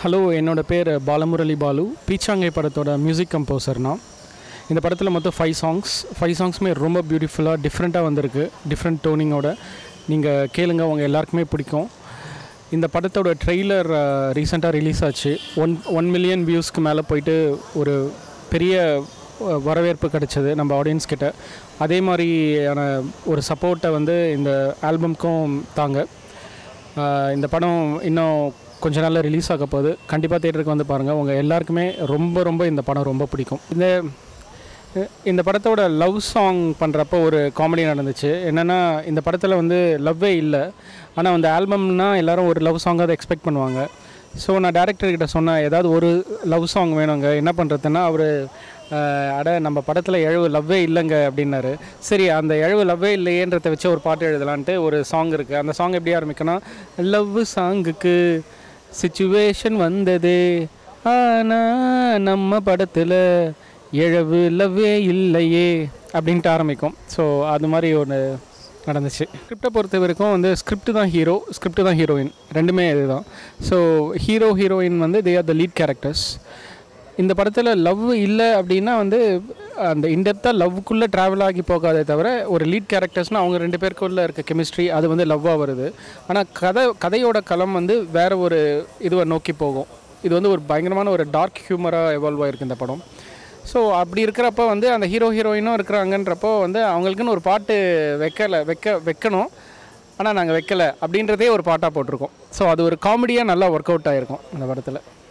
hello என்னோட பேர் பாலமுரளி பாலு பீச்சாங்கை படத்தோட மியூசிக் கம்போசர் நான் இந்த படத்தில் மொத்தம் ஃபைவ் சாங்ஸ் ஃபைவ் சாங்ஸுமே ரொம்ப பியூட்டிஃபுல்லாக டிஃப்ரெண்ட்டாக வந்திருக்கு டிஃப்ரெண்ட் டோனிங்கோட நீங்கள் கேளுங்க உங்கள் எல்லாருக்குமே பிடிக்கும் இந்த படத்தோட ட்ரெய்லர் ரீசெண்டாக ரிலீஸ் ஆச்சு ஒன் ஒன் மில்லியன் வியூஸ்க்கு மேலே போயிட்டு ஒரு பெரிய அஹ், வரவேற்பு கிடைச்சது நம்ம ஆடியன்ஸ் கிட்ட அதே மாதிரியான ஒரு சப்போர்ட்டை வந்து இந்த ஆல்பம்க்கும் தாங்க ஆஹ் இந்த படம் இன்னும் கொஞ்ச நாளில் ரிலீஸ் ஆக போகுது கண்டிப்பாக தேட்டருக்கு வந்து பாருங்கள் உங்கள் எல்லாருக்குமே ரொம்ப ரொம்ப இந்த படம் ரொம்ப பிடிக்கும் இந்த இந்த படத்தோட லவ் சாங் பண்ணுறப்போ ஒரு காமெடி நடந்துச்சு என்னென்னா இந்த படத்தில் வந்து லவ்வே இல்லை ஆனால் அந்த ஆல்பம்னா எல்லாரும் ஒரு லவ் சாங் அதை எக்ஸ்பெக்ட் பண்ணுவாங்க ஸோ நான் டேரக்டர் கிட்ட சொன்னேன் ஏதாவது ஒரு லவ் சாங் வேணுங்க என்ன பண்ணுறதுன்னா அவர் அட நம்ம படத்தில் எழுவு லவ்வே இல்லைங்க அப்படின்னாரு சரி அந்த எழுவு லவ்வே இல்லையேன்றதை வச்சு ஒரு பாட்டு எழுதலான்ட்டு ஒரு சாங் இருக்குது அந்த சாங் எப்படி ஆரம்பிக்கணும் லவ் சாங்குக்கு சுச்சுவேஷன் வந்தது ஆனால் நம்ம படத்தில் எழவு லவ்வே இல்லையே அப்படின்ட்டு ஆரம்பிக்கும் ஸோ அது மாதிரி ஒன்று நடந்துச்சு ஸ்கிரிப்டை பொறுத்த வரைக்கும் வந்து ஸ்கிரிப்ட் தான் ஹீரோ ஸ்கிரிப்ட் தான் ஹீரோயின் ரெண்டுமே இதுதான் ஸோ ஹீரோ ஹீரோயின் வந்து they are the lead characters இந்த படத்தில் லவ் இல்லை அப்படின்னா வந்து அந்த இன்டெப்த்தாக லவ்க்குள்ளே ட்ராவல் ஆகி போகாதே தவிர ஒரு லீட் கேரக்டர்ஸ்னால் அவங்க ரெண்டு பேருக்குள்ளே இருக்க கெமிஸ்ட்ரி அது வந்து லவ்வாக வருது ஆனால் கதை கதையோட களம் வந்து வேறு ஒரு இதுவை நோக்கி போகும் இது வந்து ஒரு பயங்கரமான ஒரு டார்க் ஹியூமராக எவால்வ் ஆகிருக்கு இந்த படம் ஸோ அப்படி இருக்கிறப்ப வந்து அந்த ஹீரோ ஹீரோயினும் இருக்கிறாங்கன்றப்போ வந்து அவங்களுக்குன்னு ஒரு பாட்டு வைக்கலை வைக்க வைக்கணும் ஆனால் நாங்கள் வைக்கலை அப்படின்றதே ஒரு பாட்டாக போட்டிருக்கோம் ஸோ அது ஒரு காமெடியாக நல்லா ஒர்க் அவுட் ஆகிருக்கும் அந்த படத்தில்